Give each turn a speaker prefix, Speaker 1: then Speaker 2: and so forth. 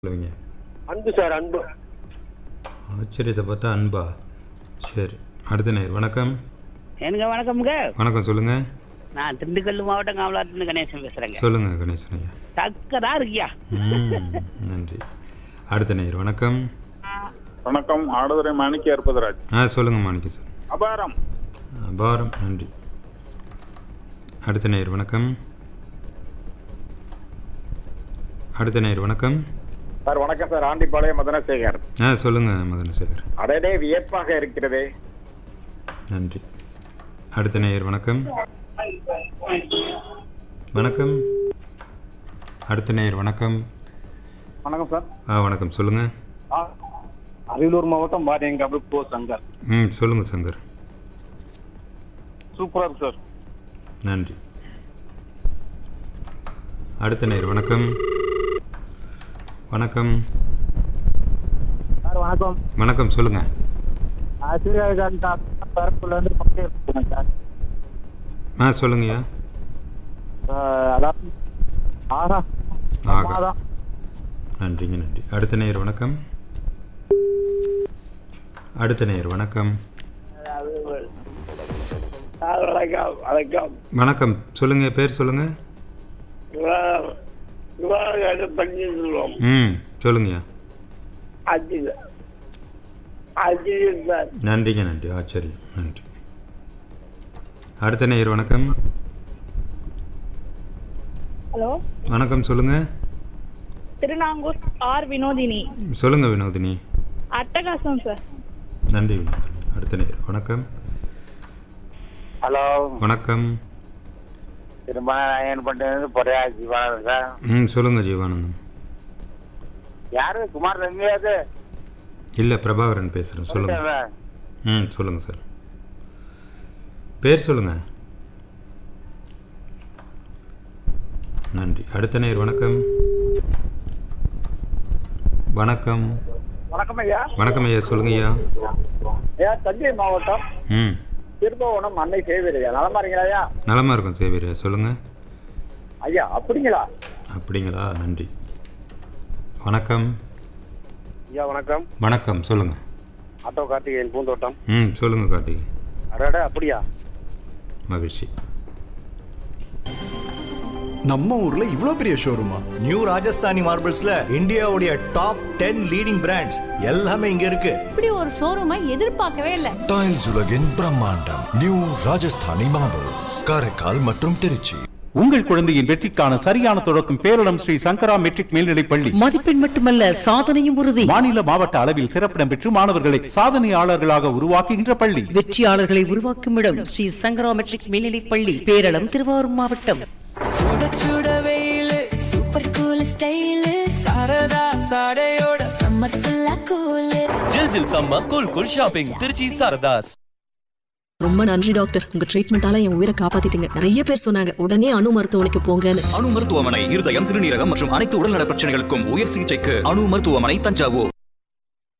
Speaker 1: சொல்லுவீங்க
Speaker 2: அன்பு சார் அன்பு
Speaker 1: ஆச்சரியத்தை பார்த்தா அன்பா சரி அடுத்த நேர் வணக்கம்
Speaker 3: எனக்கு வணக்கம்ங்க
Speaker 1: வணக்கம் சொல்லுங்க
Speaker 3: நான் திண்டுக்கல் மாவட்டம் காமலாத்திலிருந்து கணேசன் பேசுறேங்க
Speaker 1: சொல்லுங்க கணேசன் ஐயா
Speaker 3: தக்கதா இருக்கியா
Speaker 1: ம், நன்றி அடுத்த நேர் வணக்கம்
Speaker 4: வணக்கம் ஆடுதுறை மாணிக்க அற்புதராஜ்
Speaker 1: ஆ சொல்லுங்க மாணிக்க சார்
Speaker 4: அபாரம்
Speaker 1: அபாரம் நன்றி அடுத்த நேர் வணக்கம் அடுத்த நேர் வணக்கம்
Speaker 4: சார் வணக்கம் சார் ஆண்டிப்பாளையம் மதனசேகர்
Speaker 1: ஆ சொல்லுங்க மதனசேகர்
Speaker 4: அடடே வியப்பாக இருக்கிறதே
Speaker 1: நன்றி அடுத்த நேயர் வணக்கம் வணக்கம் அடுத்த நேயர் வணக்கம்
Speaker 2: வணக்கம் சார்
Speaker 1: ஆ வணக்கம் சொல்லுங்க
Speaker 2: அரியலூர் மாவட்டம் பாரியங்காபு போ சங்கர்
Speaker 1: ம் சொல்லுங்க சங்கர்
Speaker 2: சூப்பரா இருக்கு சார்
Speaker 1: நன்றி அடுத்த நேயர் வணக்கம் வணக்கம்
Speaker 2: சார் வணக்கம்
Speaker 1: வணக்கம் சொல்லுங்க
Speaker 2: சூரியகாந்த் பரப்புல இருந்து பக்கம் இருக்கேன் சார்
Speaker 1: ஆ சொல்லுங்கய்யா
Speaker 2: அதாவது ஆகா
Speaker 1: ஆகா நன்றிங்க நன்றி அடுத்த நேயர் வணக்கம் அடுத்த நேயர் வணக்கம்
Speaker 3: வணக்கம் வணக்கம்
Speaker 1: வணக்கம் சொல்லுங்க பேர் சொல்லுங்க
Speaker 3: விவாதம் பண்ணி சொல்லுவோம்
Speaker 1: ம் சொல்லுங்கய்யா
Speaker 3: அஜி அஜி சார்
Speaker 1: நன்றிங்க நன்றி ஆச்சரியம் நன்றி அடுத்த நேயர் வணக்கம்
Speaker 5: ஹலோ
Speaker 1: வணக்கம் சொல்லுங்க
Speaker 5: திருநாங்கூர் ஆர் வினோதினி
Speaker 1: சொல்லுங்க வினோதினி
Speaker 5: அட்டகாசம் சார்
Speaker 1: நன்றி வினோதினி அடுத்த நேயர் வணக்கம்
Speaker 4: ஹலோ
Speaker 1: வணக்கம்
Speaker 4: திரும்ப நாயன் பண்றது பொறையா ஜீவானந்த் சார்
Speaker 1: ம் சொல்லுங்க ஜீவானந்தம்
Speaker 4: யாரு குமார் தம்பியாது
Speaker 1: இல்லை பிரபாகரன் பேசுகிறேன் சொல்லுங்க
Speaker 4: சார்
Speaker 1: ம் சொல்லுங்க சார் பேர் சொல்லுங்க நன்றி அடுத்த நேயர் வணக்கம் வணக்கம்
Speaker 2: வணக்கம் ஐயா
Speaker 1: வணக்கம் ஐயா சொல்லுங்க ஐயா
Speaker 2: ஐயா தஞ்சை மாவட்டம்
Speaker 1: ம்
Speaker 2: திருபுவனம் அன்னை சேவியர் ஐயா நலமா இருக்கீங்களா ஐயா
Speaker 1: நலமா இருக்கும் சேவியர் சொல்லுங்க
Speaker 2: ஐயா அப்படிங்களா
Speaker 1: அப்படிங்களா நன்றி வணக்கம்
Speaker 2: ஐயா வணக்கம்
Speaker 1: வணக்கம் சொல்லுங்க
Speaker 2: ஆட்டோ கார்த்திகேயன் பூந்தோட்டம்
Speaker 1: ம் சொல்லுங்க கார்த்திகை
Speaker 2: அடட அப்படியா
Speaker 1: மகிழ்ச்சி
Speaker 6: நம்ம ஊர்ல இவ்ளோ பெரிய ஷோரூமா
Speaker 7: நியூ ராஜஸ்தானி மார்பிள்ஸ்ல இந்தியாவுடைய டாப் டென் லீடிங் பிராண்ட்ஸ் எல்லாமே இங்க இருக்கு
Speaker 8: இப்படி ஒரு ஷோரூமை எதிர்பார்க்கவே இல்லை
Speaker 9: டைல்ஸ் உலகின் பிரம்மாண்டம் நியூ ராஜஸ்தானி மார்பிள்ஸ் காரைக்கால் மற்றும் திருச்சி
Speaker 10: உங்கள் குழந்தையின் வெற்றிக்கான சரியான தொடக்கம் பேரிடம் ஸ்ரீ சங்கரா மெட்ரிக் மேல்நிலைப் பள்ளி
Speaker 11: மதிப்பெண் மட்டுமல்ல சாதனையும் உறுதி
Speaker 10: மாநில மாவட்ட அளவில் சிறப்பிடம் பெற்று மாணவர்களை சாதனையாளர்களாக உருவாக்குகின்ற பள்ளி
Speaker 11: வெற்றியாளர்களை உருவாக்கும் இடம் ஸ்ரீ சங்கரா மெட்ரிக் மேல்நிலைப் பள்ளி பேரளம் திருவாரூர் மாவட்டம்
Speaker 8: சூப்பர் கூல் ஸ்டைலு சாரதா சாடையோட சம்மர் ஃபுல்லா கூலு
Speaker 12: ஜில் ஜில் சம்ம cool cool shopping Trichy Saradhas
Speaker 8: ரொம்ப நன்றி டாக்டர் உங்க ட்ரீட்மெண்டால என் உயிரை காப்பாத்திட்டீங்க நிறைய பேர் சொன்னாங்க உடனே அணு மருத்துவமனைக்கு போங்கன்னு
Speaker 7: அணு மருத்துவமனை இருதயம் சிறுநீரகம் மற்றும் அனைத்து உடல்நல பிரச்சனைகளுக்கும் உயர் சிகிச்சைக்கு அணு மருத்துவமனை தஞ்சாவூர்